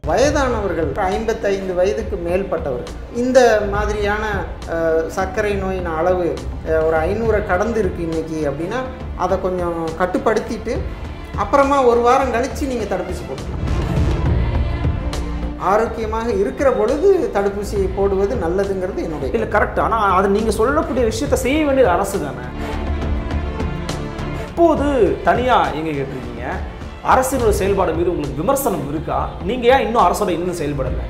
வயதானவர்கள் ஐம்பத்தைந்து வயதுக்கு மேற்பட்டவர்கள் இந்த மாதிரியான அஹ், சர்க்கரை நோயின் அளவு அஹ், ஒரு ஐநூறை கடந்து இருக்கு இன்னைக்கு அப்படின்னா அதை கொஞ்சம் கட்டுப்படுத்திட்டு அப்புறமா ஒரு வாரம் கழித்து நீங்கள் தடுப்பூசி போட்டுக்கலாம் ஆரோக்கியமாக இருக்கிற பொழுது தடுப்பூசியை போடுவது நல்லதுங்கிறது என்னுடைய இல்லை கரெக்ட் ஆனால் அது நீங்கள் சொல்லக்கூடிய விஷயத்தை செய்ய வேண்டியது அரசு தானே இப்போது தனியாக எங்கே கேட்டிருக்கீங்க அரசினோட செயல்பாடு மீது உங்களுக்கு விமர்சனம் இருக்கா நீங்கள் ஏன் இன்னும் அரசோட இன்னும் செயல்படலை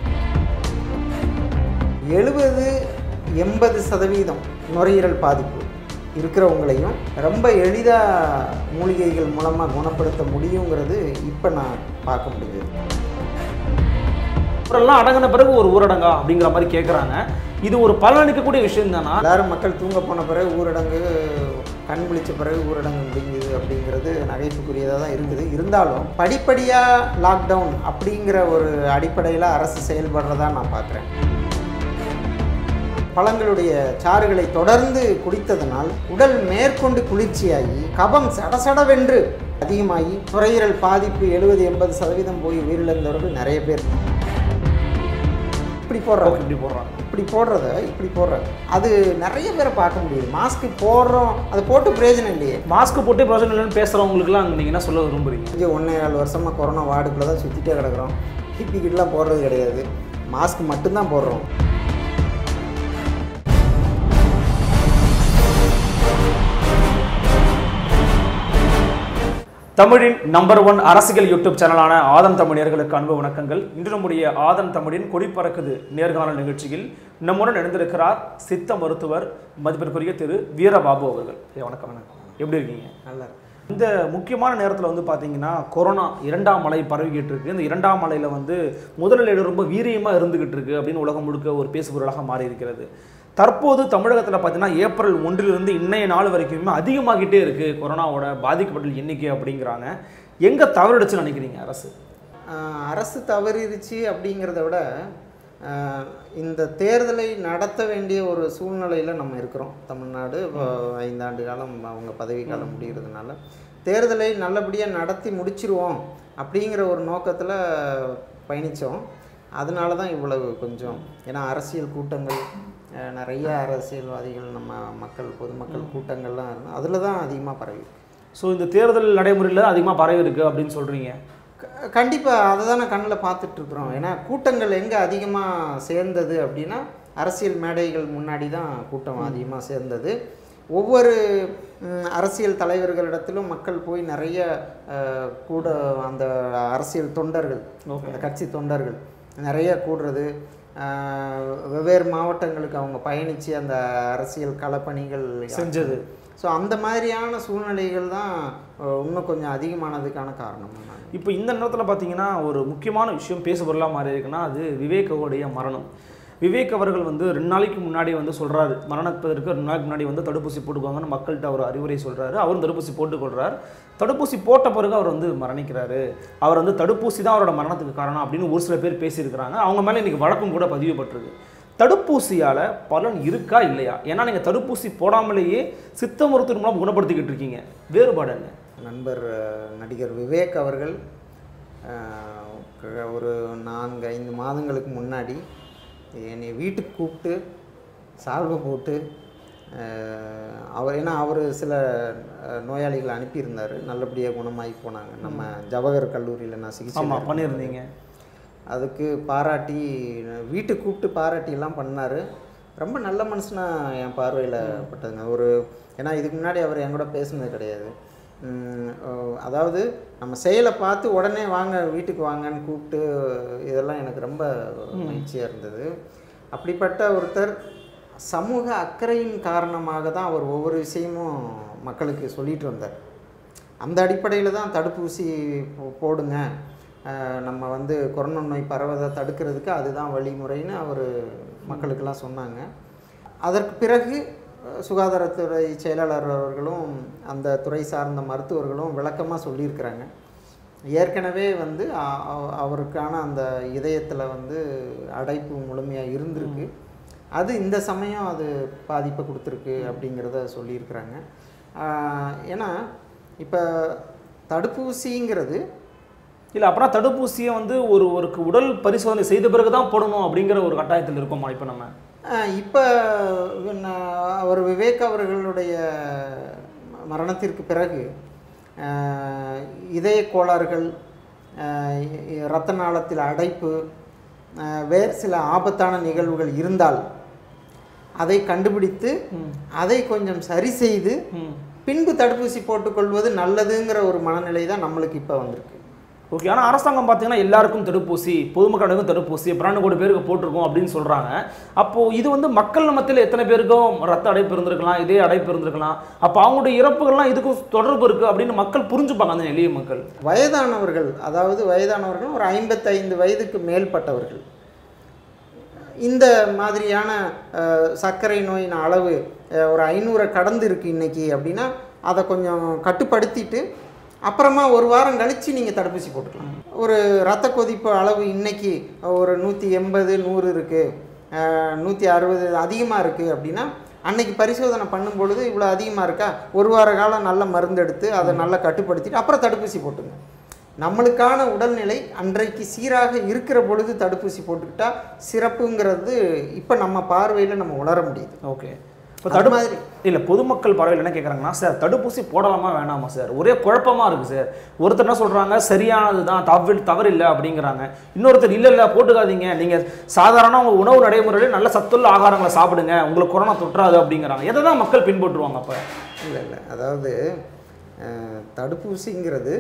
எழுபது எண்பது சதவீதம் நுரையீரல் பாதிப்பு இருக்கிறவங்களையும் ரொம்ப எளிதாக மூலிகைகள் மூலமாக குணப்படுத்த முடியுங்கிறது இப்போ நான் பார்க்க முடியுது ஊரெல்லாம் அடங்கின பிறகு ஒரு ஊரடங்கா அப்படிங்கிற மாதிரி கேட்குறாங்க இது ஒரு பலனளிக்கக்கூடிய விஷயம் தானா எல்லாரும் மக்கள் தூங்க போன பிறகு ஊரடங்கு கண் விழிச்ச பிறகு ஊரடங்கு முடிஞ்சுது அப்படிங்கிறது நகைப்புக்குரியதாக தான் இருக்குது இருந்தாலும் படிப்படியாக லாக்டவுன் அப்படிங்கிற ஒரு அடிப்படையில் அரசு செயல்படுறதா நான் பார்க்குறேன் பழங்களுடைய சாறுகளை தொடர்ந்து குடித்ததனால் உடல் மேற்கொண்டு குளிர்ச்சியாகி கபம் சடசடவென்று அதிகமாகி நுரையீரல் பாதிப்பு எழுபது எண்பது சதவீதம் போய் உயிரிழந்தவர்கள் நிறைய பேர் இப்படி போடுறாங்க இப்படி போடுறாங்க இப்படி போடுறத இப்படி போடுறாங்க அது நிறைய பேரை பார்க்க முடியுது மாஸ்க் போடுறோம் அதை போட்டு பிரயோஜனம் இல்லையே மாஸ்க் போட்டு பிரயோஜனம் இல்லைன்னு பேசுகிறவங்களுக்குலாம் நீங்கள் என்ன சொல்ல விரும்புறீங்க இங்கே ஒன்றே நாலு வருஷமாக கொரோனா வார்டுக்குள்ளே தான் சுற்றிட்டே கிடக்குறோம் ஹிப்பி கிட்லாம் போடுறது கிடையாது மாஸ்க் மட்டும்தான் போடுறோம் தமிழின் நம்பர் ஒன் அரசியல் யூடியூப் சேனலான ஆதன் தமிழர்களுக்கு அன்பு வணக்கங்கள் இன்று நம்முடைய ஆதன் தமிழின் கொடி பறக்குது நேர்காணல் நிகழ்ச்சியில் நம்முடன் இணைந்திருக்கிறார் சித்த மருத்துவர் மதிப்பிற்குரிய திரு வீரபாபு அவர்கள் ஐயா, வணக்கம் வணக்கம் எப்படி இருக்கீங்க நல்லா இருக்கு இந்த முக்கியமான நேரத்தில் வந்து பார்த்தீங்கன்னா கொரோனா இரண்டாம் மலை பரவிக்கிட்டு இருக்கு இந்த இரண்டாம் மலையில் வந்து முதலில் ரொம்ப வீரியமாக இருந்துகிட்டு இருக்கு அப்படின்னு உலகம் முழுக்க ஒரு பேசுபொருளாக மாறி இருக்கிறது தற்போது தமிழகத்தில் பார்த்தீங்கன்னா ஏப்ரல் ஒன்றிலிருந்து இன்னைய நாள் வரைக்குமே அதிகமாகிட்டே இருக்கு கொரோனாவோட பாதிக்கப்பட்ட எண்ணிக்கை அப்படிங்கிறாங்க எங்கே தவறிடுச்சுன்னு நினைக்கிறீங்க அரசு ஆஹ் அரசு தவறிருச்சு அப்படிங்கிறத விட ஆஹ் இந்த தேர்தலை நடத்த வேண்டிய ஒரு சூழ்நிலையில் நம்ம இருக்கிறோம் தமிழ்நாடு இப்போ ஐந்தாண்டு காலம் அவங்க பதவி காலம் முடிகிறதுனால தேர்தலை நல்லபடியாக நடத்தி முடிச்சிருவோம் அப்படிங்கிற ஒரு நோக்கத்தில் பயணித்தோம் அதனால தான் இவ்வளவு கொஞ்சம் ஏன்னா அரசியல் கூட்டங்கள் ஆஹ் நிறைய அரசியல்வாதிகள் நம்ம மக்கள் பொதுமக்கள் கூட்டங்கள்லாம் இருந்தோம் அதில் தான் அதிகமாக பரவி ஸோ இந்த தேர்தல் நடைமுறையில் அதிகமாக பரவி இருக்கு அப்படின்னு சொல்கிறீங்க க- கண்டிப்பா அதை தான் நான் பார்த்துட்டு இருக்கிறோம் ஏன்னா கூட்டங்கள் எங்கே அதிகமாக சேர்ந்தது அப்படின்னா அரசியல் மேடைகள் முன்னாடி தான் கூட்டம் அதிகமாக சேர்ந்தது ஒவ்வொரு ம், அரசியல் தலைவர்களிடத்திலும் மக்கள் போய் நிறைய அஹ், கூட அந்த அரசியல் தொண்டர்கள் அந்த கட்சி தொண்டர்கள் நிறைய கூடுறது அஹ், வெவ்வேறு மாவட்டங்களுக்கு அவங்க பயணித்து அந்த அரசியல் களப்பணிகள் செஞ்சது ஸோ அந்த மாதிரியான சூழ்நிலைகள் தான் அஹ், இன்னும் கொஞ்சம் அதிகமானதுக்கான காரணம் நான் இப்போ இந்த நேரத்தில் பார்த்தீங்கன்னா ஒரு முக்கியமான விஷயம் பேசுபொருளாக மாறி இருக்குன்னா அது விவேகவுடைய மரணம் விவேக் அவர்கள் வந்து ரெண்டு நாளைக்கு முன்னாடி வந்து சொல்கிறாரு மரணப்பதற்கு ரெண்டு நாளைக்கு முன்னாடி வந்து தடுப்பூசி போட்டுக்கோங்கன்னு மக்கள்கிட்ட அவர் அறிவுரை சொல்கிறாரு அவரும் தடுப்பூசி போட்டுக்கொள்கிறார் தடுப்பூசி போட்ட பிறகு அவர் வந்து மரணிக்கிறாரு அவர் வந்து தடுப்பூசி தான் அவரோட மரணத்துக்கு காரணம் அப்படின்னு ஒரு சில பேர் பேசியிருக்கிறாங்க அவங்க மேலே இன்றைக்கி வழக்கம் கூட பதிவுபட்டிருக்கு தடுப்பூசியால் பலன் இருக்கா இல்லையா ஏன்னா நீங்கள் தடுப்பூசி போடாமலேயே சித்த மருத்துவ மூலம் குணப்படுத்திக்கிட்டு இருக்கீங்க வேறுபாடு என்ன நண்பர் அஹ், நடிகர் விவேக் அவர்கள் அஹ், க- ஒரு நான்கு ஐந்து மாதங்களுக்கு முன்னாடி என்னை வீட்டுக்கு கூப்பிட்டு சால்வை போட்டு அஹ், அவர் ஏன்னா அவர் சில அஹ், நோயாளிகளை அனுப்பியிருந்தார் நல்லபடியாக குணமாகி போனாங்க நம்ம ஜவஹர் கல்லூரியில் நான் சிகிச்சை ஆமாம் பண்ணியிருந்தீங்க அதுக்கு பாராட்டி வீட்டுக்கு கூப்பிட்டு பாராட்டி எல்லாம் பண்ணார் ரொம்ப நல்ல மனுஷனா என் பார்வையில் பட்டதுங்க ஒரு ஏன்னா இதுக்கு முன்னாடி அவர் என் கூட பேசுனது கிடையாது உம், அஹ், அதாவது நம்ம செயலை பார்த்து உடனே வாங்க வீட்டுக்கு வாங்கன்னு கூப்பிட்டு இதெல்லாம் எனக்கு ரொம்ப மகிழ்ச்சியாக இருந்தது அப்படிப்பட்ட ஒருத்தர் சமூக அக்கறையின் காரணமாக தான் அவர் ஒவ்வொரு விஷயமும் மக்களுக்கு சொல்லிட்டு வந்தார் அந்த அடிப்படையில் தான் தடுப்பூசி போ- போடுங்க அஹ் நம்ம வந்து கொரோனா நோய் பரவதை தடுக்கிறதுக்கு அதுதான் வழிமுறைன்னு அவர் மக்களுக்கெல்லாம் சொன்னாங்க அதற்கு பிறகு அஹ், சுகாதாரத்துறை செயலாளர் அவர்களும் அந்த துறை சார்ந்த மருத்துவர்களும் விளக்கமாக சொல்லியிருக்கிறாங்க ஏற்கனவே வந்து அ- அவ- அவருக்கான அந்த இதயத்தில் வந்து அடைப்பு முழுமையாக இருந்திருக்கு அது இந்த சமயம் அது பாதிப்பை கொடுத்துருக்கு அப்படிங்கிறத சொல்லியிருக்கிறாங்க ஆஹ் ஏன்னா இப்போ தடுப்பூசிங்கிறது இல்லை அப்புறம் தடுப்பூசியை வந்து ஒரு ஒரு உடல் பரிசோதனை செய்த பிறகு தான் போடணும் அப்படிங்கிற ஒரு கட்டாயத்தில் இருக்கோமா இப்போ நம்ம இப்போ அவர் விவேக் அவர்களுடைய மரணத்திற்கு பிறகு அஹ், இதய கோளாறுகள் அஹ், இ- இரத்த நாளத்தில் அடைப்பு அஹ், வேறு சில ஆபத்தான நிகழ்வுகள் இருந்தால் அதை கண்டுபிடித்து அதை கொஞ்சம் சரி செய்து ம் பின்பு தடுப்பூசி போட்டுக்கொள்வது நல்லதுங்கிற ஒரு மனநிலை தான் நம்மளுக்கு இப்போ வந்திருக்கு ஓகே ஆனால் அரசாங்கம் பார்த்தீங்கன்னா எல்லாருக்கும் தடுப்பூசி பொதுமக்களுக்கும் தடுப்பூசி பன்னெண்டு கோடி பேருக்கு போட்டிருக்கோம் அப்படின்னு சொல்கிறாங்க அப்போது இது வந்து மக்கள் மத்தியில் எத்தனை பேருக்கும் ரத்த அடைப்பு இருந்திருக்கலாம் இதே அடைப்பு இருந்திருக்கலாம் அப்போ அவங்களுடைய இறப்புகள்லாம் இதுக்கும் தொடர்பு இருக்குது அப்படின்னு மக்கள் புரிஞ்சுப்பாங்க அந்த எளிய மக்கள் வயதானவர்கள் அதாவது வயதானவர்கள் ஒரு ஐம்பத்தைந்து வயதுக்கு மேல்பட்டவர்கள் இந்த மாதிரியான அஹ், சர்க்கரை நோயின் அளவு அஹ், ஒரு ஐநூறை கடந்து இருக்கு இன்னைக்கு அப்படின்னா அதை கொஞ்சம் கட்டுப்படுத்திட்டு அப்புறமா ஒரு வாரம் கழித்து நீங்கள் தடுப்பூசி போட்டுக்கலாம் ஒரு ரத்த கொதிப்பு அளவு இன்னைக்கு ஒரு நூற்றி எண்பது நூறு இருக்குது நூற்றி அறுபது அதிகமாக இருக்குது அப்படின்னா அன்னைக்கு பரிசோதனை பண்ணும் பொழுது இவ்வளோ அதிகமாக இருக்கா ஒரு வார காலம் நல்ல மருந்து எடுத்து அதை நல்லா கட்டுப்படுத்திட்டு அப்புறம் தடுப்பூசி போட்டுங்க நம்மளுக்கான உடல்நிலை அன்றைக்கு சீராக இருக்கிற பொழுது தடுப்பூசி போட்டுக்கிட்டா சிறப்புங்கிறது இப்போ நம்ம பார்வையில் நம்ம உணர முடியுது ஓகே இப்போ அது தடு மாதிரி இல்லை பொதுமக்கள் பறவையில் என்ன கேட்குறாங்கன்னா சார் தடுப்பூசி போடலாமா வேணாமா சார் ஒரே குழப்பமா இருக்குது சார் ஒருத்தர் என்ன சொல்கிறாங்க சரியானது தான் தவறு தவறு இல்லை அப்படிங்கிறாங்க இன்னொருத்தர் இல்லை இல்லை போட்டுக்காதீங்க நீங்கள் சாதாரண உங்கள் உணவு நடைமுறையில் நல்ல சத்துள்ள ஆகாரங்களை சாப்பிடுங்க உங்களுக்கு கொரோனா தொற்றாது அப்படிங்கிறாங்க எதை தான் மக்கள் பின்பற்றுவாங்க அப்போ இல்லை இல்லை அதாவது அஹ், தடுப்பூசிங்கிறது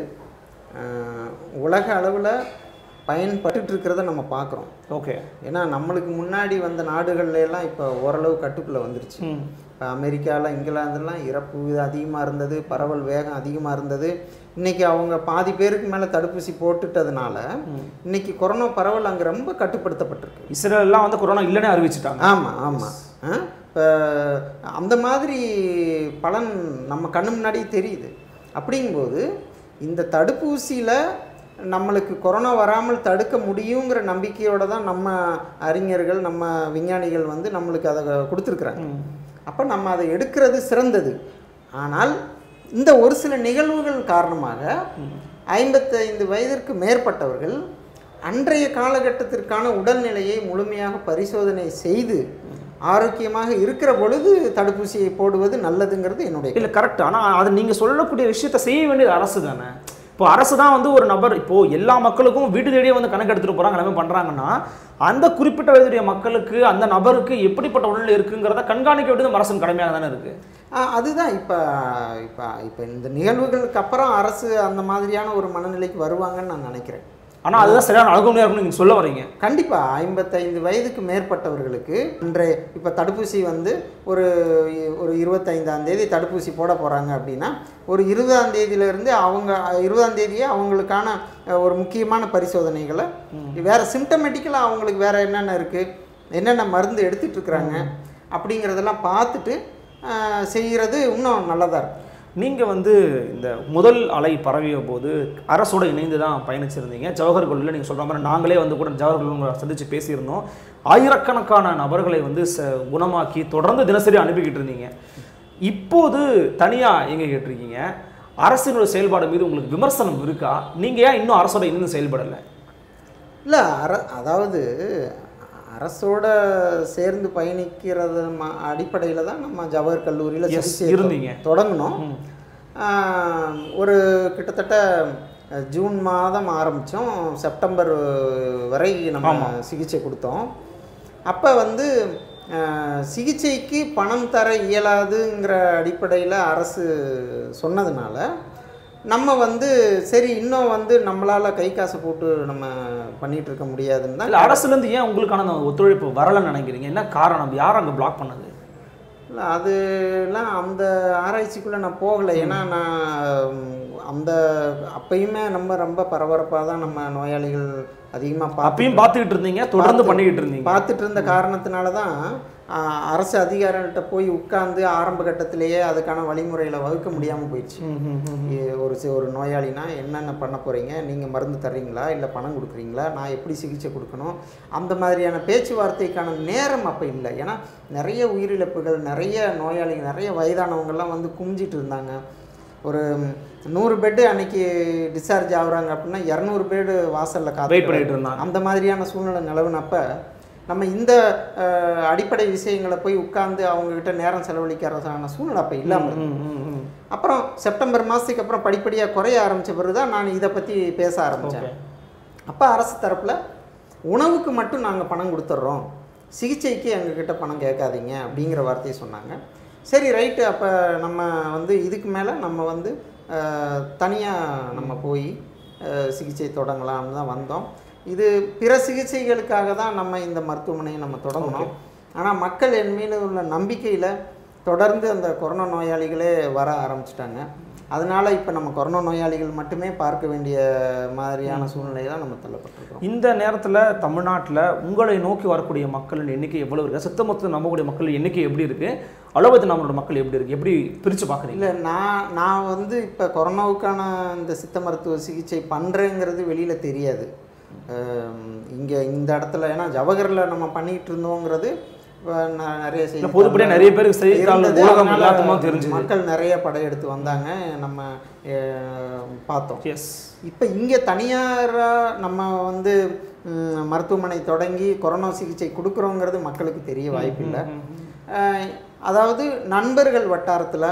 அஹ், உலக அளவில் பயன்பட்டுட்டு இருக்கிறத நம்ம பார்க்குறோம் ஓகே ஏன்னா நம்மளுக்கு முன்னாடி வந்த நாடுகள்ல எல்லாம் இப்போ ஓரளவு கட்டுக்குள்ளே வந்துருச்சு ம் இப்போ அமெரிக்காவில் இங்கிலாந்துலாம் இறப்பு விகிதம் அதிகமாக இருந்தது பரவல் வேகம் அதிகமாக இருந்தது இன்னைக்கு அவங்க பாதி பேருக்கு மேலே தடுப்பூசி போட்டுட்டதுனால இன்னைக்கு கொரோனா பரவல் அங்கே ரொம்ப கட்டுப்படுத்தப்பட்டிருக்கு இஸ்ரேல்லாம் வந்து கொரோனா இல்லைன்னு அறிவிச்சிட்டாங்க ஆமாம் ஆமாம் இப்போ அந்த மாதிரி பலன் நம்ம கண்ணு முன்னாடி தெரியுது அப்படிங்கும்போது இந்த தடுப்பூசியில் நம்மளுக்கு கொரோனா வராமல் தடுக்க முடியுங்கிற நம்பிக்கையோட தான் நம்ம அறிஞர்கள் நம்ம விஞ்ஞானிகள் வந்து நம்மளுக்கு அதை கொடுத்துருக்குறாங்க ம். அப்போ நம்ம அதை எடுக்கிறது சிறந்தது ஆனால் இந்த ஒரு சில நிகழ்வுகள் காரணமாக ஐம்பத்தைந்து வயதிற்கு மேற்பட்டவர்கள் அன்றைய காலகட்டத்திற்கான உடல்நிலையை முழுமையாக பரிசோதனை செய்து ஆரோக்கியமாக இருக்கிற பொழுது தடுப்பூசியை போடுவது நல்லதுங்கிறது என்னுடைய இல்லை கரெக்ட் ஆனால் அது நீங்கள் சொல்லக்கூடிய விஷயத்த செய்ய வேண்டியது அரசு தானே இப்போ அரசு தான் வந்து ஒரு நபர் இப்போ எல்லா மக்களுக்கும் வீட்டு தேடியே வந்து கணக்கு எடுத்துட்டு போறாங்க எல்லாமே பண்றாங்கன்னா அந்த குறிப்பிட்ட வயதுடைய மக்களுக்கு அந்த நபருக்கு எப்படிப்பட்ட உடல்நிலை இருக்குங்கிறத கண்காணிக்க வேண்டியது அரசின் கடமையாக தானே இருக்கு ஆ, அதுதான் இப்போ இப்போ இப்போ இந்த நிகழ்வுகளுக்கு அப்புறம் அரசு அந்த மாதிரியான ஒரு மனநிலைக்கு வருவாங்கன்னு நான் நினைக்கிறேன் ஆனா அதுதான் சரியான அணுகுமுறையாக இருக்கும்னு நீங்க சொல்ல வரீங்க கண்டிப்பாக ஐம்பத்தைந்து வயதுக்கு மேற்பட்டவர்களுக்கு இன்றைய இப்போ தடுப்பூசி வந்து ஒரு இ- ஒரு இருபத்தைந்தாம் தேதி தடுப்பூசி போட போகிறாங்க அப்படின்னா ஒரு இருபதாம் தேதியிலேருந்து அவங்க இருபதாம் தேதியே அவங்களுக்கான அஹ், ஒரு முக்கியமான பரிசோதனைகளை வேறு சிம்டமேட்டிக்கலாக அவங்களுக்கு வேறு என்னென்ன இருக்குது என்னென்ன மருந்து எடுத்துட்டு இருக்கிறாங்க அப்படிங்கிறதெல்லாம் பார்த்துட்டு அஹ், செய்கிறது இன்னும் நல்லதாக இருக்கும் நீங்க வந்து இந்த முதல் அலை பரவிய போது அரசோட இணைந்து தான் பயணிச்சிருந்தீங்க ஜவஹர் கொள்ளில் நீங்க சொல்ற மாதிரி நாங்களே வந்து கூட ஜவஹர் கொள்ளுங்களை சந்திச்சு பேசியிருந்தோம் ஆயிரக்கணக்கான நபர்களை வந்து ச குணமாக்கி தொடர்ந்து தினசரி அனுப்பிக்கிட்டு இருந்தீங்க இப்போது தனியா எங்க கேட்டிருக்கீங்க அரசினுடைய செயல்பாடு மீது உங்களுக்கு விமர்சனம் இருக்கா நீங்க ஏன் இன்னும் அரசோட இணைந்து செயல்படலை இல்லை அர அதாவது அரசோட சேர்ந்து பயணிக்கிறது அடிப்படையில் தான் நம்ம ஜவஹர் கல்லூரியில் Yes, சிகிச்சை இருந்தீங்க. தொடங்கினோம் ம். ஆஹ், ஒரு கிட்டத்தட்ட அஹ், ஜூன் மாதம் ஆரம்பித்தோம் செப்டம்பர் வரை நம்ம ஆமா. சிகிச்சை கொடுத்தோம் அப்போ வந்து அஹ், சிகிச்சைக்கு பணம் தர இயலாதுங்கிற அடிப்படையில் அரசு சொன்னதுனால நம்ம வந்து சரி இன்னும் வந்து நம்மளால் கை காசு போட்டு நம்ம பண்ணிட்டு இருக்க முடியாதுன்னு தான் இல்ல அரசுல இருந்து ஏன் உங்களுக்கான அந்த ஒத்துழைப்பு வரலன்னு நினைக்கிறீங்க என்ன காரணம் யார் அங்க பிளாக் பண்ணது இல்லை அதுலாம் அந்த ஆராய்ச்சிக்குள்ளே நான் போகலை ஏன்னா நான் ம், அந்த அப்பயுமே நம்ம ரொம்ப பரபரப்பாக தான் நம்ம நோயாளிகள் அதிகமாக பார்த்து அப்பயும் பார்த்துக்கிட்டு இருந்தீங்க தொடர்ந்து பார்த்து- பண்ணிக்கிட்டு இருந்தீங்க பார்த்துட்டு இருந்த காரணத்தினால தான் ஆ, அரசு அதிகாரிகள்கிட்ட போய் உட்கார்ந்து ஆரம்ப கட்டத்திலேயே அதுக்கான வழிமுறைகளை வகுக்க முடியாமல் போயிடுச்சு ம், ம், ம். இ- ஒரு சி- ஒரு நோயாளினா என்னென்ன பண்ண போகிறீங்க நீங்கள் மருந்து தர்றீங்களா இல்லை பணம் கொடுக்குறீங்களா நான் எப்படி சிகிச்சை கொடுக்கணும் அந்த மாதிரியான பேச்சுவார்த்தைக்கான நேரம் அப்போ இல்லை ஏன்னா நிறைய உயிரிழப்புகள் நிறைய நோயாளிகள் நிறைய வயதானவங்கெல்லாம் வந்து குமிஞ்சிட்டு இருந்தாங்க ஒரு நூறு பெட்டு அன்னைக்கு டிஸ்சார்ஜ் ஆகுறாங்க அப்படின்னா இரநூறு பெட்டு வாசலில் காத்து வெயிட் பண்ணிட்டு இருந்தாங்க அந்த மாதிரியான சூழ்நிலை நிலவுனப்ப நம்ம இந்த அஹ், அடிப்படை விஷயங்களை போய் உட்கார்ந்து அவங்கக்கிட்ட நேரம் செலவழிக்கிறதான சூழ்நிலை அப்போ இல்லாமல் ம், ம், ம். அப்புறம் செப்டம்பர் மாதத்துக்கு அப்புறம் படிப்படியாக குறைய ஆரம்பித்த பிறகு தான் நான் இதை பற்றி பேச ஆரம்பித்தேன் ஓகே அப்போ அரசு தரப்பில் உணவுக்கு மட்டும் நாங்கள் பணம் கொடுத்துட்றோம் சிகிச்சைக்கு எங்ககிட்ட பணம் கேட்காதீங்க அப்படிங்கிற வார்த்தையை சொன்னாங்க சரி ரைட்டு அப்போ நம்ம வந்து இதுக்கு மேலே நம்ம வந்து தனியாக நம்ம போய் அஹ், சிகிச்சை தொடங்கலாம்னு தான் வந்தோம் இது பிற சிகிச்சைகளுக்காக தான் நம்ம இந்த மருத்துவமனையை நம்ம தொடங்கணும் ஆனால் மக்கள் என் மீது உள்ள நம்பிக்கையில் தொடர்ந்து அந்த கொரோனா நோயாளிகளே வர ஆரம்பிச்சிட்டாங்க அதனால இப்போ நம்ம கொரோனா நோயாளிகள் மட்டுமே பார்க்க வேண்டிய மாதிரியான சூழ்நிலை தான் நம்ம தள்ளப்பட்டிருக்கோம் இந்த நேரத்தில் தமிழ்நாட்டில் உங்களை நோக்கி வரக்கூடிய மக்களின் எண்ணிக்கை எவ்வளவு இருக்கு சுத்த மொத்தம் நம்பக்கூடிய மக்கள் எண்ணிக்கை எப்படி இருக்கு அளவத்து நம்மளோட மக்கள் எப்படி இருக்கு எப்படி பிரித்து பார்க்குறீங்க இல்லை நான் நான் வந்து இப்போ கொரோனாவுக்கான இந்த சித்த மருத்துவ சிகிச்சை பண்ணுறேங்கிறது வெளியில் தெரியாது இங்கே இந்த இடத்துல ஏன்னா ஜவஹரில் நம்ம பண்ணிக்கிட்டு இருந்தோங்கிறது இப்ப ந- நிறைய செய்தி பொதுப்படியா நிறைய பேருக்கு செய்தித்தாள் இருந்தது. ஊடகம் அதனால எல்லாத்துக்குமா தெரிஞ்சுது. மக்கள் நிறைய படையெடுத்து வந்தாங்க நம்ம அஹ், பார்த்தோம் எஸ் இப்போ இங்கே தனியாராக நம்ம வந்து ம், மருத்துவமனை தொடங்கி கொரோனா சிகிச்சை கொடுக்குறோங்கிறது மக்களுக்கு தெரிய வாய்ப்பில்லை அஹ், அதாவது நண்பர்கள் வட்டாரத்தில்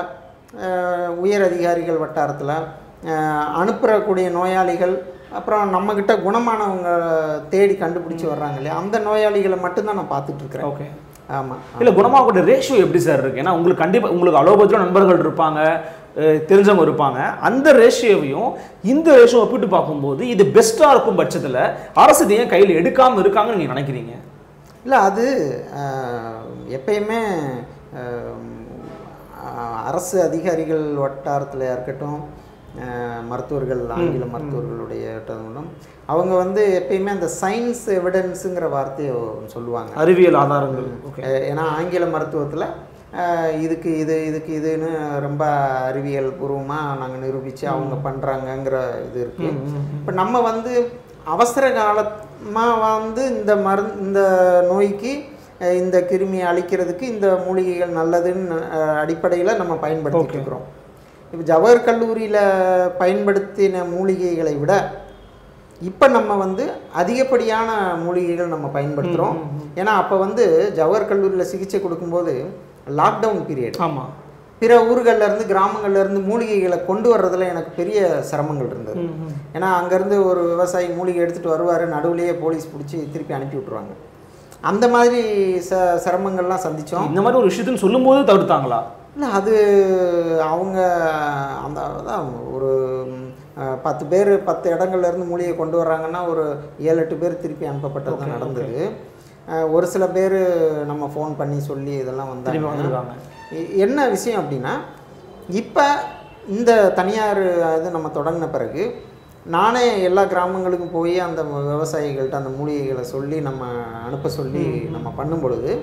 உயர் அதிகாரிகள் வட்டாரத்தில் அனுப்புறக்கூடிய நோயாளிகள் அப்புறம் நம்மக்கிட்ட குணமானவங்க தேடி கண்டுபிடிச்சி வர்றாங்க இல்லையா அந்த நோயாளிகளை மட்டும்தான் நான் பார்த்துட்டு இருக்கிறேன் ஓகே ஆமாம் இல்லை குணமாகக்கூடிய ரேஷியோ எப்படி சார் இருக்கு ஏன்னா உங்களுக்கு கண்டிப்பாக உங்களுக்கு அலோபதியில் நண்பர்கள் இருப்பாங்க அஹ் தெரிஞ்சவங்க இருப்பாங்க அந்த ரேஷியோவையும் இந்த ரேஷியோ ஒப்பிட்டு பார்க்கும்போது இது பெஸ்ட்டாக இருக்கும் பட்சத்தில் அரசு இதை ஏன் கையில் எடுக்காமல் இருக்காங்கன்னு நீங்கள் நினைக்கிறீங்க இல்லை அது அஹ், எப்பயுமே அஹ், அஹ், அரசு அதிகாரிகள் வட்டாரத்தில் இருக்கட்டும் அஹ், மருத்துவர்கள் ஆங்கில மருத்துவர்களுடைய இடங்களும் அவங்க வந்து எப்பயுமே அந்த சயின்ஸ் எவிடன்ஸுங்கிற வார்த்தையை சொல்லுவாங்க அறிவியல் ஆதாரங்கள் ஓகே அஹ், ஏன்னா ஆங்கில மருத்துவத்தில் இதுக்கு இது இதுக்கு இதுன்னு ரொம்ப அறிவியல் பூர்வமாக நாங்கள் நிரூபித்து அவங்க பண்ணுறாங்கங்கிற இது இருக்குது இப்போ நம்ம வந்து அவசர காலமாக வந்து இந்த மரு இந்த நோய்க்கு அஹ், இந்த கிருமியை அழிக்கிறதுக்கு இந்த மூலிகைகள் நல்லதுன்னு அடிப்படையில் நம்ம பயன்படுத்திட்டு இருக்கிறோம் இப்போ ஜவஹர் கல்லூரியில் பயன்படுத்தின மூலிகைகளை விட இப்போ நம்ம வந்து அதிகப்படியான மூலிகைகள் நம்ம பயன்படுத்துகிறோம் ஏன்னா அப்போ வந்து ஜவஹர் கல்லூரியில் சிகிச்சை கொடுக்கும்போது லாக்டவுன் பீரியட் ஆமாம் பிற ஊர்கள்ல இருந்து கிராமங்கள்ல இருந்து மூலிகைகளை கொண்டு வர்றதுல எனக்கு பெரிய சிரமங்கள் இருந்தது ஏன்னா அங்கேருந்து ஒரு விவசாயி மூலிகை எடுத்துகிட்டு வருவார் நடுவுலயே போலீஸ் பிடிச்சி திருப்பி அனுப்பி விட்ருவாங்க அந்த மாதிரி ச சிரமங்கள்லாம் சந்தித்தோம் இந்த மாதிரி ஒரு விஷயத்துன்னு சொல்லும்போது தவிர்த்தாங்களா இல்லை அது அவங்க அந்த அதான் ஒரு ம், அஹ், பத்து பேர் பத்து இடங்கள்ல இருந்து மூலிகை கொண்டு வர்றாங்கன்னா ஒரு ஏழு எட்டு பேர் திருப்பி அனுப்பப்பட்டது தான் நடந்தது அஹ், ஒரு சில பேர் நம்ம ஃபோன் பண்ணி சொல்லி இதெல்லாம் திரும்பி வந்தாங்க வந்திருக்காங்க இ- என்ன விஷயம் அப்படின்னா இப்போ இந்த தனியார் இது நம்ம தொடங்கின பிறகு நானே எல்லா கிராமங்களுக்கும் போய் அந்த விவசாயிகள்கிட்ட அந்த மூலிகைகளை சொல்லி நம்ம அனுப்ப சொல்லி நம்ம பண்ணும் பொழுது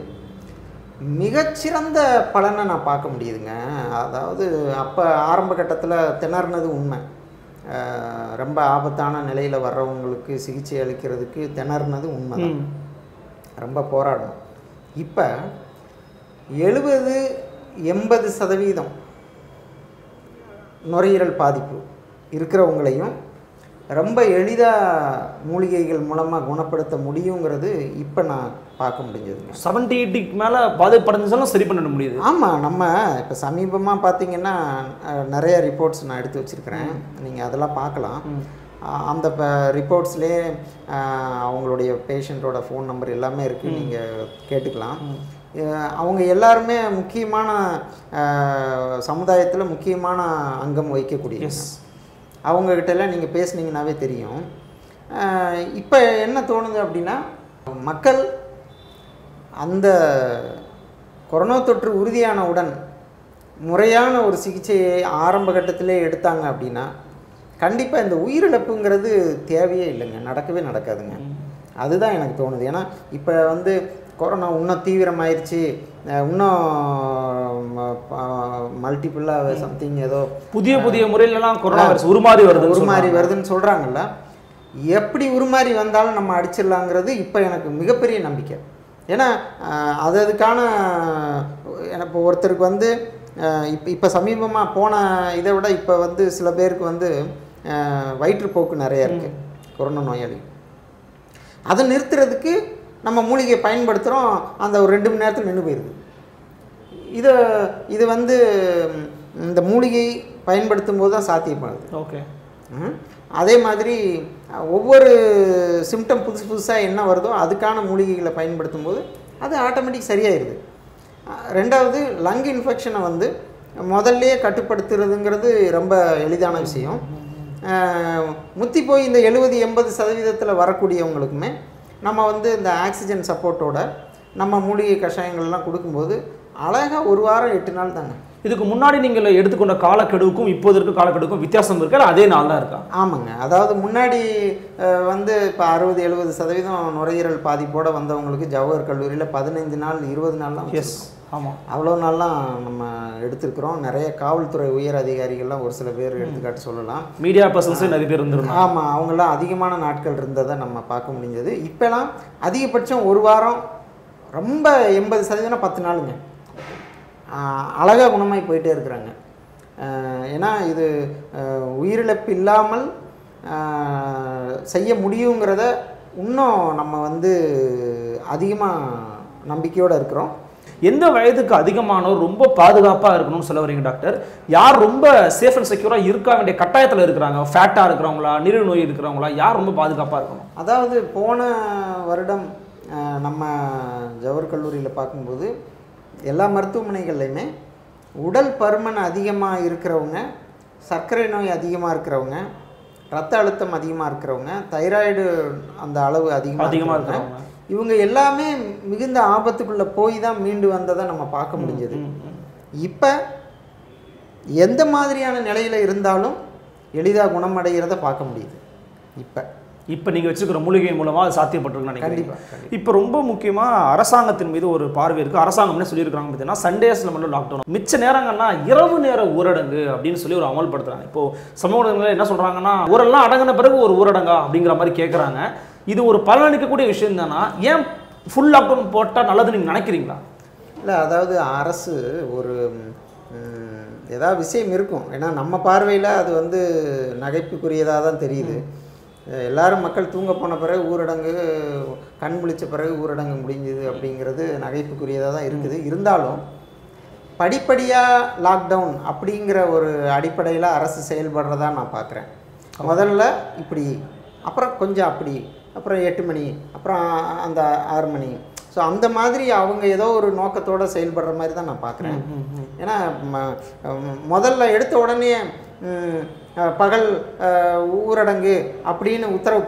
மிகச்சிறந்த பலனை நான் பார்க்க முடியுதுங்க அதாவது அப்போ ஆரம்ப கட்டத்தில் திணறினது உண்மை அஹ் ரொம்ப ஆபத்தான நிலையில் வர்றவங்களுக்கு சிகிச்சை அளிக்கிறதுக்கு திணறினது உண்மை ம். ரொம்ப போராடணும் இப்போ எழுபது எண்பது சதவீதம் நுரையீரல் பாதிப்பு இருக்கிறவங்களையும் ரொம்ப எளிதாக மூலிகைகள் மூலமாக குணப்படுத்த முடியுங்கிறது இப்போ நான் பார்க்க முடிஞ்சதுங்க செவன்டி எயிட்டிக்கு மேலே பாதிப்படைஞ்சாலும் சரி பண்ண முடியுது ஆமாம் நம்ம இப்போ சமீபமாக பார்த்தீங்கன்னா அஹ், நிறைய ரிப்போர்ட்ஸ் நான் எடுத்து வச்சுருக்கிறேன் நீங்கள் அதெல்லாம் பார்க்கலாம் அஹ், அந்த ரிப்போர்ட்ஸ்லேயே அவங்களுடைய பேஷண்ட்டோட ஃபோன் நம்பர் எல்லாமே இருக்குது நீங்கள் கேட்டுக்கலாம் அஹ், அவங்க எல்லாருமே முக்கியமான சமுதாயத்தில் முக்கியமான அங்கம் வகிக்கக்கூடிய எஸ் அவங்கக்கிட்ட எல்லாம் நீங்கள் பேசுனீங்கன்னாவே தெரியும் இப்போ என்ன தோணுது அப்படின்னா மக்கள் அந்த கொரோனா தொற்று உறுதியானவுடன் முறையான ஒரு சிகிச்சையை ஆரம்ப கட்டத்திலே எடுத்தாங்க அப்படின்னா கண்டிப்பாக இந்த உயிரிழப்புங்கிறது தேவையே இல்லைங்க நடக்கவே நடக்காதுங்க அதுதான் எனக்கு தோணுது ஏன்னா இப்போ வந்து கொரோனா இன்னும் தீவிரமாயிருச்சு அஹ் இன்னும் மல்டிப்புளாக சம்திங் ஏதோ புதிய புதிய முறையிலலாம் கொரோனா வைரஸ் உருமாறி வருது உருமாறி வருதுன்னு சொல்கிறாங்கல்ல எப்படி உருமாறி வந்தாலும் நம்ம அடிச்சிடலாங்கிறது இப்போ எனக்கு மிகப்பெரிய நம்பிக்கை ஏன்னா அஹ், அது அதுக்கான எனக்கு இப்போ ஒருத்தருக்கு வந்து இப்போ இப்போ சமீபமாக போன இதை விட இப்போ வந்து சில பேருக்கு வந்து அஹ், வயிற்றுப்போக்கு நிறைய இருக்குது கொரோனா நோயாளி அதை நிறுத்துறதுக்கு நம்ம மூலிகையை பயன்படுத்துகிறோம் அந்த ஒரு ரெண்டு மணி நேரத்தில் நின்று போயிடுது இதை இது வந்து ம், இந்த மூலிகை பயன்படுத்தும் போது தான் சாத்தியப்படுது ஓகே ம். அதே மாதிரி அஹ், ஒவ்வொரு சிம்டம் புதுசு புதுசாக என்ன வருதோ அதுக்கான மூலிகைகளை பயன்படுத்தும் போது அது ஆட்டோமேட்டிக் சரியாயிருது அஹ், ரெண்டாவது லங் இன்ஃபெக்ஷனை வந்து முதல்லயே கட்டுப்படுத்துறதுங்கிறது ரொம்ப எளிதான விஷயம் அஹ், முத்தி போய் இந்த எழுபது எண்பது சதவீதத்தில் வரக்கூடியவங்களுக்குமே நம்ம வந்து இந்த ஆக்சிஜன் சப்போர்ட்டோட நம்ம மூலிகை கஷாயங்கள்லாம் கொடுக்கும்போது அழகாக ஒரு வாரம் எட்டு நாள் தாங்க இதுக்கு முன்னாடி நீங்கள் எடுத்துக்கொண்ட காலக்கெடுவுக்கும் இப்போது இருக்க காலக்கெடுவுக்கும் வித்தியாசம் இருக்கா இல்ல அதே நாள் தான் இருக்கா ஆமாங்க அதாவது முன்னாடி அஹ், வந்து இப்போ அறுபது எழுபது சதவீதம் நுரையீரல் பாதிப்போட வந்தவங்களுக்கு ஜவஹர் கல்லூரியில் பதினைந்து நாள் இருபது நாள்லாம் எஸ் ஆமாம் அவ்வளோ நாள்லாம் நம்ம எடுத்திருக்கிறோம் நிறைய காவல்துறை உயர் அதிகாரிகள்லாம் ஒரு சில பேர் எடுத்துக்காட்டு சொல்லலாம் மீடியா பர்சன்ஸே நிறைய பேர் இருந்திருந்தாங்க ஆமாம் அவங்களாம் அதிகமான நாட்கள் இருந்ததை நம்ம பார்க்க முடிஞ்சது இப்போலாம் அதிகபட்சம் ஒரு வாரம் ரொம்ப எண்பது சதவீதம் பத்து நாளுங்க அழகாக குணமாகி போயிட்டே இருக்கிறாங்க ஆஹ் ஏன்னா இது ஆஹ் உயிரிழப்பு இல்லாமல் ஆஹ் செய்ய முடியுங்கிறத இன்னும் நம்ம வந்து அதிகமாக நம்பிக்கையோடு இருக்கிறோம் எந்த வயதுக்கு அதிகமானோர் ரொம்ப பாதுகாப்பாக இருக்கணும்னு சொல்ல வரீங்க டாக்டர் யார் ரொம்ப சேஃப் அண்ட் செக்யூராக இருக்க வேண்டிய கட்டாயத்தில் இருக்கிறாங்க ஃபேட்டாக இருக்கிறவங்களா நீரிழிவு நோய் இருக்கிறவங்களா யார் ரொம்ப பாதுகாப்பாக இருக்கணும் அதாவது போன வருடம் அஹ், நம்ம ஜவஹர் கல்லூரியில் பார்க்கும்போது எல்லா மருத்துவமனைகள்லையுமே உடல் பருமன் அதிகமாக இருக்கிறவங்க சர்க்கரை நோய் அதிகமாக இருக்கிறவங்க ரத்த அழுத்தம் அதிகமாக இருக்கிறவங்க தைராய்டு அந்த அளவு அதிகமாக அதிகமாக இருக்கிறவங்க இருக்கிறவங்க இவங்க எல்லாமே மிகுந்த ஆபத்துக்குள்ளே போய் தான் மீண்டு வந்ததை நம்ம பார்க்க முடிஞ்சது ம், ம். இப்போ எந்த மாதிரியான நிலையில் இருந்தாலும் எளிதாக குணமடைகிறத பார்க்க முடியுது இப்போ இப்போ நீங்கள் வச்சுக்கிற மூலிகையின் மூலமாக அது சாத்தியப்பட்டிருக்குன்னு நினைக்கிறேன் கண்டிப்பாக இப்போ ரொம்ப முக்கியமாக அரசாங்கத்தின் மீது ஒரு பார்வை இருக்குது அரசாங்கம் என்ன சொல்லியிருக்காங்க பார்த்தீங்கன்னா சண்டேஸில் மட்டும் லாக்டவுன் மிச்ச நேரங்கள்னா இரவு நேர ஊரடங்கு அப்படின்னு சொல்லி ஒரு அமல்படுத்துறாங்க இப்போ சமூக ஊடகங்களில் என்ன சொல்கிறாங்கன்னா ஊரெல்லாம் அடங்கின பிறகு ஒரு ஊரடங்கா அப்படிங்கிற மாதிரி கேட்குறாங்க இது ஒரு பலனளிக்கக்கூடிய விஷயம் தானா ஏன் ஃபுல் லாக்டவுன் போட்டால் நல்லது நீங்கள் நினைக்கிறீங்களா இல்லை அதாவது அரசு ஒரு ம், ஏதாவது விஷயம் இருக்கும் ஏன்னா நம்ம பார்வையில் அது வந்து நகைப்புக்குரியதாக தான் தெரியுது அஹ் எல்லாரும் மக்கள் தூங்க போன பிறகு ஊரடங்கு கண் முழிச்ச பிறகு ஊரடங்கு முடிஞ்சுது அப்படிங்கிறது நகைப்புக்குரியதாக தான் இருக்குது இருந்தாலும் படிப்படியாக லாக்டவுன் அப்படிங்கிற ஒரு அடிப்படையில் அரசு செயல்படுறதா நான் பார்க்குறேன் முதல்ல இப்படி அப்புறம் கொஞ்சம் அப்படி அப்புறம் எட்டு மணி அப்புறம் அந்த ஆறு மணி ஸோ அந்த மாதிரி அவங்க ஏதோ ஒரு நோக்கத்தோடு செயல்படுற மாதிரி தான் நான் பார்க்குறேன் ஏன்னா ம- ம், முதல்ல எடுத்த உடனே ம், அஹ், பகல் அஹ், ஊரடங்கு அப்படின்னு உத்தரவு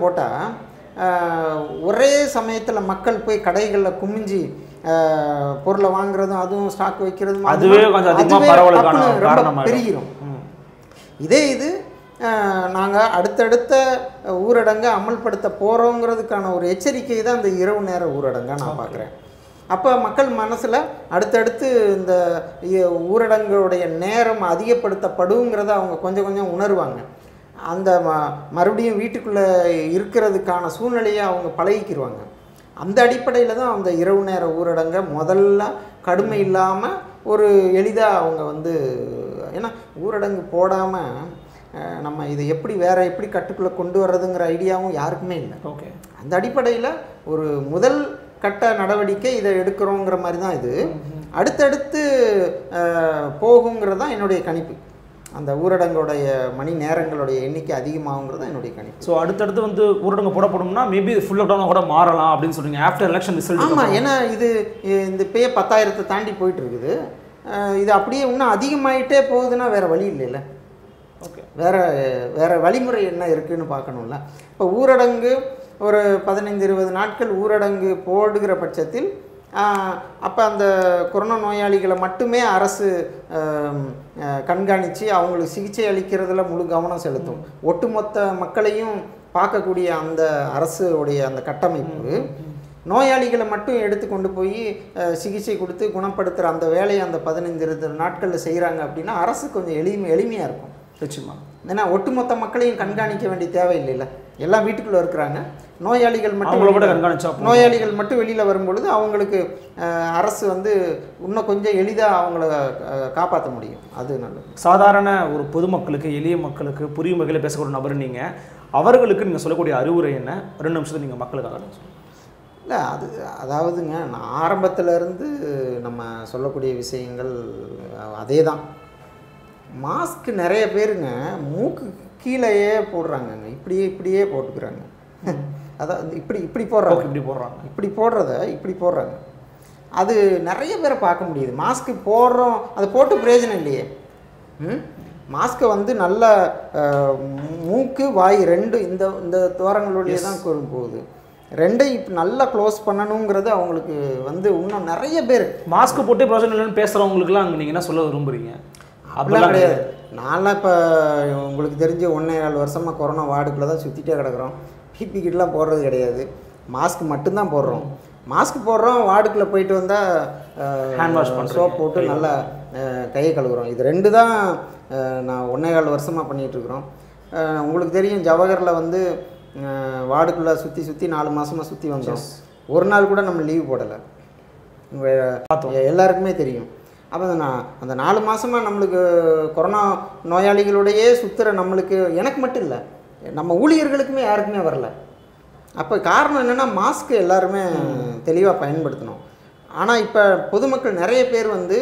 போட்டால் ஒரே சமயத்தில் மக்கள் போய் கடைகளில் குமிஞ்சி அஹ், பொருளை வாங்குறதும் அதுவும் ஸ்டாக் வைக்கிறதும் அதுவே கொஞ்சம் அதிகமா அதுவே பரவலுக்கான டப்புன்னு ரொம்ப காரணமாயிடும். பெருகிரும் ம். இதே இது நாங்கள் அடுத்தடுத்த ஊரடங்கை அமல்படுத்த போகிறோங்கிறதுக்கான ஒரு எச்சரிக்கை தான் இந்த இரவு நேர ஊரடங்கை நான் பார்க்குறேன் அப்போ மக்கள் மனசில் அடுத்தடுத்து இந்த இ- ஊரடங்குடைய நேரம் அதிகப்படுத்தப்படுங்கிறத அவங்க கொஞ்சம் கொஞ்சம் உணர்வாங்க அந்த ம மறுபடியும் வீட்டுக்குள்ளே இருக்கிறதுக்கான சூழ்நிலையை அவங்க பழகிக்கிருவாங்க அந்த அடிப்படையில் தான் அந்த இரவு நேர ஊரடங்கை முதல்ல கடுமை இல்லாமல் ஒரு எளிதாக அவங்க வந்து ஏன்னா ஊரடங்கு போடாமல் நம்ம இதை எப்படி வேற எப்படி கட்டுக்குள்ளே கொண்டு வர்றதுங்கிற ஐடியாவும் யாருக்குமே இல்லை ஓகே அந்த அடிப்படையில் ஒரு முதல் கட்ட நடவடிக்கை இதை எடுக்கிறோங்கிற மாதிரி தான் இது அடுத்தடுத்து அஹ், போகுங்கிறது தான் என்னுடைய கணிப்பு அந்த ஊரடங்குடைய மணி நேரங்களுடைய எண்ணிக்கை அதிகமாகுங்கிறது தான் என்னுடைய கணிப்பு ஸோ அடுத்தடுத்து வந்து ஊரடங்கு போடப்படும்னா மேபி ஃபுல் லாக்டவுன் கூட மாறலாம் அப்படின்னு சொல்றீங்க ஆஃப்டர் எலெக்ஷன் ரிசல்ட் ஆமாம் ஏன்னா இது இ- இந்த இப்பயே பத்தாயிரத்தை தாண்டி போயிட்டு இருக்குது அஹ், இது அப்படியே இன்னும் அதிகமாயிட்டே போகுதுன்னா வேற வழி இல்லைல்ல ஓகே வேற வேற வழிமுறை என்ன இருக்குன்னு பார்க்கணும்ல இப்போ ஊரடங்கு ஒரு பதினைந்து இருபது நாட்கள் ஊரடங்கு போடுகிற பட்சத்தில் அப்போ அந்த கொரோனா நோயாளிகளை மட்டுமே அரசு ஆம், அஹ், கண்காணித்து அவங்களுக்கு சிகிச்சை அளிக்கிறதுல முழு கவனம் செலுத்தும் ஒட்டுமொத்த மக்களையும் பார்க்கக்கூடிய அந்த அரசுடைய அந்த கட்டமைப்பு நோயாளிகளை மட்டும் எடுத்து கொண்டு போய் அஹ், சிகிச்சை கொடுத்து குணப்படுத்துகிற அந்த வேலையை அந்த பதினைந்து இருபது நாட்களில் செய்கிறாங்க அப்படின்னா அரசு கொஞ்சம் எளிமை எளிமையாக இருக்கும் நிச்சயமா ஏன்னா ஒட்டுமொத்த மக்களையும் கண்காணிக்க வேண்டிய தேவை இல்லைல்ல எல்லாம் வீட்டுக்குள்ளே இருக்கிறாங்க நோயாளிகள் மட்டும் அவங்கள கூட வெளியில- கண்காணிச்சா போதும். நோயாளிகள் மட்டும் வெளியில் வரும்பொழுது அவங்களுக்கு அஹ், அரசு வந்து இன்னும் கொஞ்சம் எளிதாக அவங்கள காப்பாற்ற முடியும் அது நல்லது சாதாரண ஒரு பொதுமக்களுக்கு எளிய மக்களுக்கு புரியும் வகையில் பேசக்கூடிய நபர் நீங்கள் அவர்களுக்கு நீங்கள் சொல்லக்கூடிய அறிவுரை என்ன ரெண்டு நிமிஷத்தை நீங்கள் மக்களுக்காக சொல்லுங்க. இல்லை அது அதாவதுங்க நான் ஆரம்பத்துல இருந்து நம்ம சொல்லக்கூடிய விஷயங்கள் அதே தான் மாஸ்க் நிறைய பேருங்க மூக்கு கீழேயே போடுறாங்கங்க இப்படியே இப்படியே போட்டுக்கிறாங்க அதான் இப்படி இப்படி போடுறாங்க இப்படி போடுறாங்க இப்படி போடுறத இப்படி போடுறாங்க அது நிறைய பேரை பார்க்க முடியுது மாஸ்க்கு போடுறோம் அது போட்டு பிரயோஜனம் இல்லையே ம் மாஸ்க்கை வந்து நல்ல அஹ், மூக்கு வாய் ரெண்டு இந்த இந்த துவாரங்களுடைய தான் கொ- போகுது ரெண்டையும் இப்போ நல்லா க்ளோஸ் பண்ணணுங்கிறது அவங்களுக்கு வந்து இன்னும் நிறைய பேர் மாஸ்க் போட்டு பிரயோஜனம் இல்லைன்னு பேசுகிறவங்களுக்குலாம் அங்கே நீங்கள் என்ன சொல்ல விரும்புறீங்க அப்படிலாம் கிடையாது நான்லாம் இப்போ உங்களுக்கு தெரிஞ்ச ஒன்றே நாலு வருஷமாக கொரோனா வார்டுக்குள்ளே தான் சுற்றிட்டே கிடக்குறோம் பிபி கிட்லாம் போடுறது கிடையாது மாஸ்க் மட்டும்தான் போடுறோம் மாஸ்க் போடுறோம் வார்டுக்குள்ளே போயிட்டு வந்தால் Hand wash பண்றீங்க. சோப் போட்டு நல்லா அஹ், கையை கழுவுறோம் இது ரெண்டு தான் அஹ், நான் ஒன்றே கால் வருஷமாக பண்ணிகிட்ருக்குறோம் உங்களுக்கு தெரியும் ஜவஹரில் வந்து அஹ், வார்டுக்குள்ளே சுற்றி சுற்றி நாலு மாதமாக சுற்றி வந்தோம் ஒரு நாள் கூட நம்ம லீவ் போடலை உங்கள் எல்லாருக்குமே தெரியும் அப்போ நான் அந்த நாலு மாதமாக நம்மளுக்கு கொரோனா நோயாளிகளோடையே சுற்றுற நம்மளுக்கு எனக்கு மட்டும் இல்லை நம்ம ஊழியர்களுக்குமே யாருக்குமே வரல அப்போ காரணம் என்னென்னா மாஸ்க் எல்லாருமே தெளிவாக பயன்படுத்தணும் ஆனால் இப்போ பொதுமக்கள் நிறைய பேர் வந்து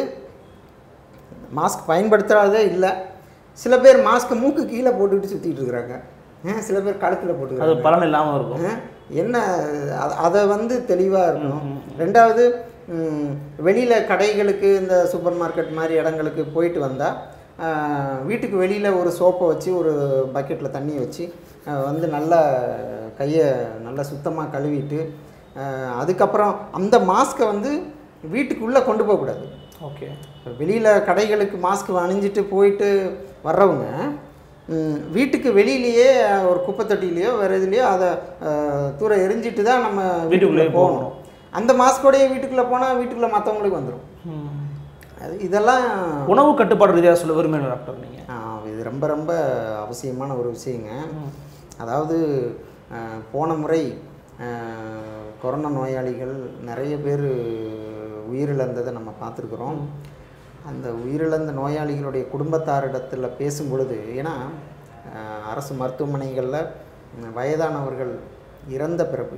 மாஸ்க் பயன்படுத்துகிறதே இல்லை சில பேர் மாஸ்க்கை மூக்கு கீழே போட்டுக்கிட்டு சுற்றிட்டு இருக்கிறாங்க ஏன் சில பேர் கழுத்தில் அது போட்டுக்கிறாங்க பலன் இல்லாமல் இருக்கும் ஆ, என்ன அ- அதை வந்து தெளிவாக இருக்கணும் ரெண்டாவது வெளியில் கடைகளுக்கு இந்த சூப்பர் மார்க்கெட் மாதிரி இடங்களுக்கு போயிட்டு வந்தால் வீட்டுக்கு வெளியில் ஒரு சோப்பை வச்சு ஒரு பக்கெட்டில் தண்ணி வச்சு ஆ, வந்து நல்லா கையை நல்லா சுத்தமாக கழுவிட்டு ஆ, அதுக்கப்புறம் அந்த மாஸ்க்கை வந்து வீட்டுக்குள்ளே கொண்டு போகக்கூடாது ஓகே வெளியில் கடைகளுக்கு மாஸ்க் அணிஞ்சிட்டு போயிட்டு வர்றவங்க ம், வீட்டுக்கு வெளியிலேயே ஒரு குப்பை தொட்டிலையோ வேறு இதுலேயோ அதை அஹ், தூர எரிஞ்சிட்டு தான் நம்ம வீட்டுக்குள்ளே வீட்டுக்குள்ளேயே போகணும் அந்த மாஸ்கோடையே வீட்டுக்குள்ளே போனால் வீட்டுக்குள்ளே மற்றவங்களுக்கு வந்துடும் அது இதெல்லாம் உணவு கட்டுப்பாடு ரீதியாக சொல்ல விரும்புகிறேன் டாக்டர் நீங்கள் ஆ, இது ரொம்ப ரொம்ப அவசியமான ஒரு விஷயங்க அதாவது அஹ், போன முறை அஹ், கொரோனா நோயாளிகள் நிறைய பேர் உயிரிழந்ததை நம்ம பார்த்துருக்குறோம் அந்த உயிரிழந்த நோயாளிகளுடைய குடும்பத்தாரிடத்தில் பேசும் பொழுது ஏன்னா அஹ், அரசு மருத்துவமனைகளில் உம், வயதானவர்கள் இறந்த பிறகு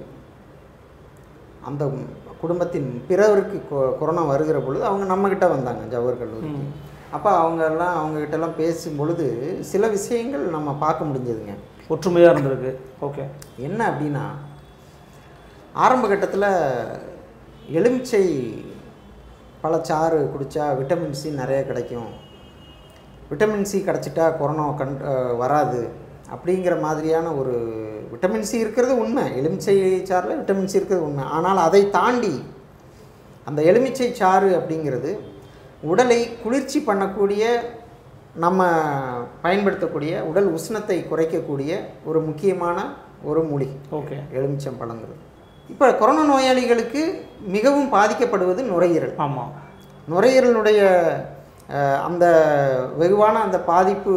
அந்த குடும்பத்தின் பிறருக்கு கொ- கொரோனா வருகிற பொழுது அவங்க நம்மக்கிட்ட வந்தாங்க ஜவஹர் கல்லூரிக்கு அப்போ அவங்கெல்லாம் அவங்கக்கிட்டலாம் பேசும் பொழுது சில விஷயங்கள் நம்ம பார்க்க முடிஞ்சதுங்க ஒற்றுமையாக இருந்திருக்கு ஓகே என்ன அப்படின்னா ஆரம்ப கட்டத்தில் எலுமிச்சை பழச்சாறு குடித்தா விட்டமின் சி நிறைய கிடைக்கும் விட்டமின் சி கிடச்சிட்டா கொரோனா கண் அஹ் வராது அப்படிங்கிற மாதிரியான ஒரு விட்டமின் சி இருக்கிறது உண்மை எலுமிச்சை சாறில் விட்டமின் சி இருக்கிறது உண்மை ஆனால் அதை தாண்டி அந்த எலுமிச்சை சாறு அப்படிங்கிறது உடலை குளிர்ச்சி பண்ணக்கூடிய நம்ம பயன்படுத்தக்கூடிய உடல் உஷ்ணத்தை குறைக்கக்கூடிய ஒரு முக்கியமான ஒரு மூலிகை ஓகே எலுமிச்சம் பழங்கிறது இப்போ கொரோனா நோயாளிகளுக்கு மிகவும் பாதிக்கப்படுவது நுரையீரல் ஆமாம் நுரையீரலுடைய அஹ், அந்த வெகுவான அந்த பாதிப்பு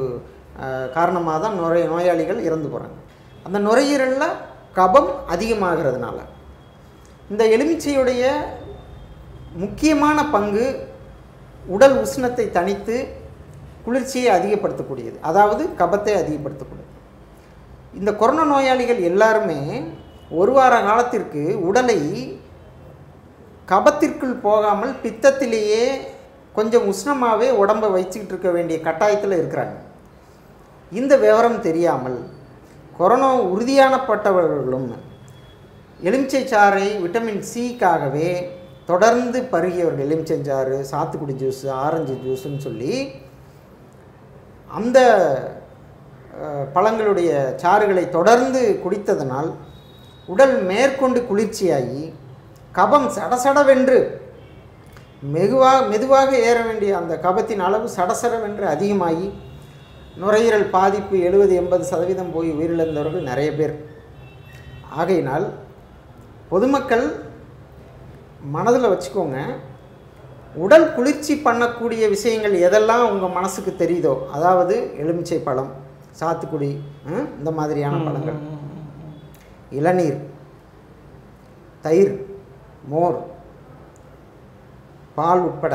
காரணமாக தான் நுரை நோயாளிகள் இறந்து போகிறாங்க அந்த நுரையீரலில் கபம் அதிகமாகிறதுனால இந்த எலுமிச்சையுடைய முக்கியமான பங்கு உடல் உஷ்ணத்தை தணித்து குளிர்ச்சியை அதிகப்படுத்தக்கூடியது அதாவது கபத்தை அதிகப்படுத்தக்கூடியது இந்த கொரோனா நோயாளிகள் எல்லாருமே ஒரு வார காலத்திற்கு உடலை கபத்திற்குள் போகாமல் பித்தத்திலேயே கொஞ்சம் உஷ்ணமாகவே உடம்பை வச்சுக்கிட்டு இருக்க வேண்டிய கட்டாயத்தில் இருக்கிறாங்க இந்த விவரம் தெரியாமல் கொரோனா உறுதியானப்பட்டவர்களும் எலுமிச்சை சாறை விட்டமின் சிக்காகவே தொடர்ந்து பருகியவர்கள் எலுமிச்சை சாறு சாத்துக்குடி ஜூஸ் ஆரஞ்சு ஜூஸ்ன்னு சொல்லி அந்த அஹ், பழங்களுடைய சாறுகளை தொடர்ந்து குடித்ததனால் உடல் மேற்கொண்டு குளிர்ச்சியாகி கபம் சடசடவென்று மெதுவாக மெதுவாக ஏற வேண்டிய அந்த கபத்தின் அளவு சடசடவென்று அதிகமாகி நுரையீரல் பாதிப்பு எழுபது எண்பது சதவீதம் போய் உயிரிழந்தவர்கள் நிறைய பேர் ஆகையினால் பொதுமக்கள் மனதில் வச்சுக்கோங்க உடல் குளிர்ச்சி பண்ணக்கூடிய விஷயங்கள் எதெல்லாம் உங்கள் மனசுக்கு தெரியுதோ அதாவது எலுமிச்சை பழம் சாத்துக்குடி ம், இந்த மாதிரியான பழங்கள் இளநீர் தயிர் மோர் பால் உட்பட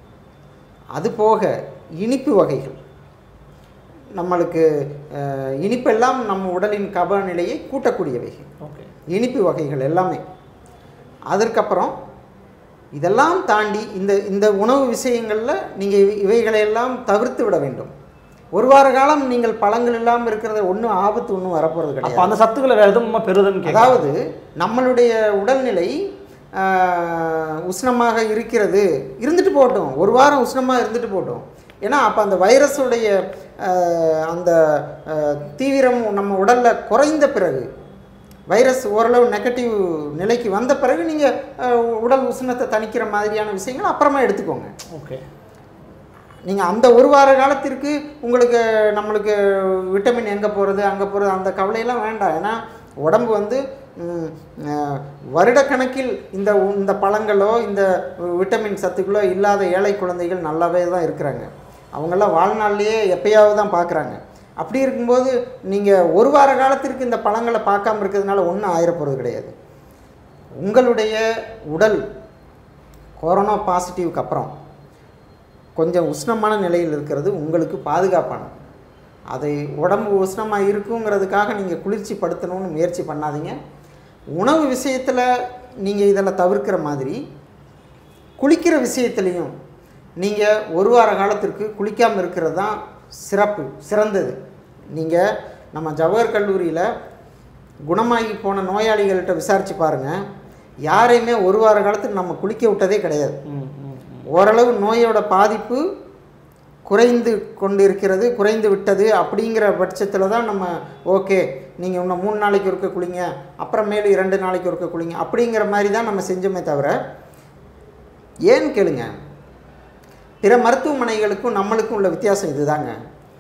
அது போக இனிப்பு வகைகள் நம்மளுக்கு அஹ், இனிப்பெல்லாம் நம்ம உடலின் கப நிலையை கூட்டக்கூடியவைகள் ஓகே இனிப்பு வகைகள் எல்லாமே அதற்கப்புறம் இதெல்லாம் தாண்டி இந்த இந்த உணவு விஷயங்களில் நீங்கள் இவைகளையெல்லாம் தவிர்த்து விட வேண்டும் ஒரு வார காலம் நீங்கள் பழங்கள் இல்லாமல் இருக்கிறத ஒன்றும் ஆபத்து ஒன்றும் வரப்போகிறது அப்போ கிடையாது அந்த சத்துக்களை வேறு எதுவும் பெறுதுன்னு கேட்க அதாவது நம்மளுடைய உடல்நிலை ஆஹ், உஷ்ணமாக இருக்கிறது இருந்துட்டு போகட்டும் ஒரு வாரம் உஷ்ணமாக இருந்துட்டு போகட்டும் ஏன்னா அப்போ அந்த வைரஸுடைய ஆஹ், அந்த ஆஹ், தீவிரம் நம்ம உடலில் குறைந்த பிறகு வைரஸ் ஓரளவு நெகட்டிவ் நிலைக்கு வந்த பிறகு நீங்கள் உடல் உஷ்ணத்தை தணிக்கிற மாதிரியான விஷயங்கள் அப்புறமா எடுத்துக்கோங்க ஓகே நீங்கள் அந்த ஒரு வார காலத்திற்கு உங்களுக்கு நம்மளுக்கு விட்டமின் எங்கே போகிறது அங்கே போகிறது அந்த கவலையெல்லாம் வேண்டாம் ஏன்னா உடம்பு வந்து ம், அஹ், வருடக்கணக்கில் இந்த உ- இந்த பழங்களோ இந்த விட்டமின் சத்துக்களோ இல்லாத ஏழை குழந்தைகள் நல்லாவே தான் இருக்கிறாங்க அவங்கெல்லாம் வாழ்நாள்லேயே எப்பயாவது தான் பார்க்குறாங்க அப்படி இருக்கும்போது நீங்கள் ஒரு வார காலத்திற்கு இந்த பழங்களை பார்க்காம இருக்கிறதுனால ஒன்றும் ஆயிரப்போகிறது கிடையாது உங்களுடைய உடல் கொரோனா பாசிட்டிவ்க்கு அப்புறம் கொஞ்சம் உஷ்ணமான நிலையில் இருக்கிறது உங்களுக்கு பாதுகாப்பானது அதை உடம்பு உஷ்ணமாக இருக்குங்கிறதுக்காக நீங்கள் குளிர்ச்சி படுத்தணும்னு முயற்சி பண்ணாதீங்க உணவு விஷயத்தில் நீங்கள் இதில் தவிர்க்கிற மாதிரி குளிக்கிற விஷயத்துலையும் நீங்கள் ஒரு வார காலத்திற்கு குளிக்காமல் இருக்கிறது தான் சிறப்பு சிறந்தது நீங்கள் நம்ம ஜவஹர் கல்லூரியில் குணமாகி போன நோயாளிகள்கிட்ட விசாரித்து பாருங்கள் யாரையுமே ஒரு வார காலத்துக்கு நம்ம குளிக்க விட்டதே கிடையாது ம் ம் ம். ஓரளவு நோயோட பாதிப்பு குறைந்து கொண்டு இருக்கிறது குறைந்து விட்டது அப்படிங்கிற பட்சத்தில் தான் நம்ம ஓகே நீங்கள் இன்னும் மூணு நாளைக்கு ஒருக்க குளிங்க அப்புறமேலு இரண்டு நாளைக்கு ஒருக்க குளிங்க அப்படிங்கிற மாதிரி தான் நம்ம செஞ்சோமே தவிர ஏன்னு கேளுங்க பிற மருத்துவமனைகளுக்கும் நம்மளுக்கும் உள்ள வித்தியாசம் இதுதாங்க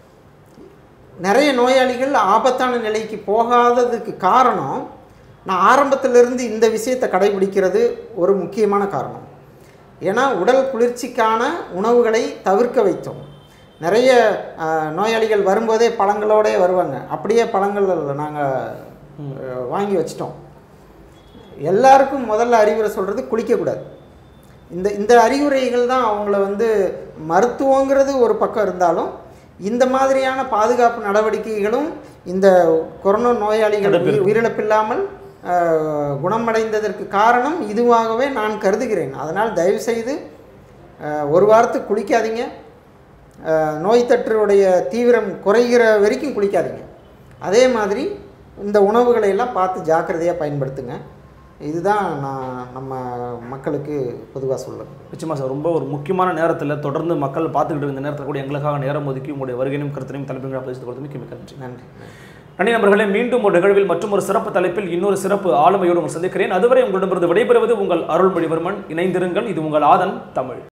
நிறைய நோயாளிகள் ஆபத்தான நிலைக்கு போகாததுக்கு காரணம் நான் ஆரம்பத்திலிருந்து இந்த விஷயத்தை கடைபிடிக்கிறது ஒரு முக்கியமான காரணம் ஏன்னா உடல் குளிர்ச்சிக்கான உணவுகளை தவிர்க்க வைத்தோம் நிறைய ஆஹ், நோயாளிகள் வரும்போதே பழங்களோடே வருவாங்க அப்படியே பழங்கள் நாங்கள் வாங்கி வச்சிட்டோம் எல்லாருக்கும் முதல்ல அறிவுரை சொல்கிறது குளிக்கக்கூடாது இந்த இந்த அறிவுரைகள் தான் அவங்கள வந்து மருத்துவங்கிறது ஒரு பக்கம் இருந்தாலும் இந்த மாதிரியான பாதுகாப்பு நடவடிக்கைகளும் இந்த கொரோனா நோயாளிகள் உயிர் உயிரிழப்பில்லாமல் ஆஹ், குணமடைந்ததற்கு காரணம் இதுவாகவே நான் கருதுகிறேன் அதனால் தயவுசெய்து ஆஹ், ஒரு வாரத்துக்கு குளிக்காதீங்க ஆஹ், நோய் தொற்றுடைய தீவிரம் குறைகிற வரைக்கும் குளிக்காதீங்க அதே மாதிரி இந்த உணவுகளை எல்லாம் பார்த்து ஜாக்கிரதையாக பயன்படுத்துங்க இதுதான் நான் நம்ம மக்களுக்கு பொதுவாக சொல்லுவேன் நிச்சயமா சார் ரொம்ப ஒரு முக்கியமான நேரத்தில் தொடர்ந்து மக்கள் பார்த்துக்கிட்டு இருந்த நேரத்தில் கூட எங்களுக்காக நேரம் ஒதுக்கி உங்களுடைய வருகையும் கருத்தினையும் தலைப்பில் பேசிட்டு கொடுத்து மிக்க மிக்க நன்றி நன்றி நன்றி நண்பர்களே மீண்டும் ஒரு நிகழ்வில் மற்றும் ஒரு சிறப்பு தலைப்பில் இன்னொரு சிறப்பு ஆளுமையோடு உங்களை சந்திக்கிறேன் அதுவரை உங்களிடமிருந்து விடைபெறுவது உங்கள் அருள்மொழிவர்மன் இணைந்திருங்கள் இது உங்கள் ஆதன் தமிழ்